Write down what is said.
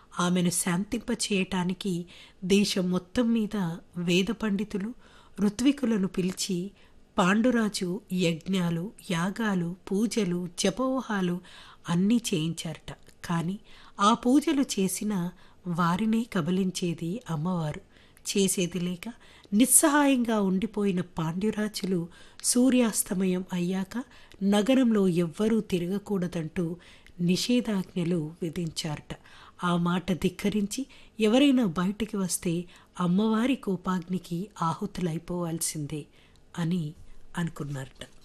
ఆమెను శాంతింపచేయటానికి దేశం మొత్తం మీద వేద పండితులు ఋత్వికులను పిలిచి పాండురాజు యజ్ఞాలు యాగాలు పూజలు జపోహాలు అన్నీ చేయించారట కానీ ఆ పూజలు చేసిన వారినే కబలించేది అమ్మవారు చేసేది లేక నిస్సహాయంగా ఉండిపోయిన పాండ్యురాజులు సూర్యాస్తమయం అయ్యాక నగరంలో ఎవ్వరూ తిరగకూడదంటూ నిషేధాజ్ఞలు విధించారట ఆ మాట ధిక్కరించి ఎవరైనా బయటికి వస్తే అమ్మవారి కోపాగ్నికి ఆహుతులైపోవాల్సిందే అని అనుకున్నారట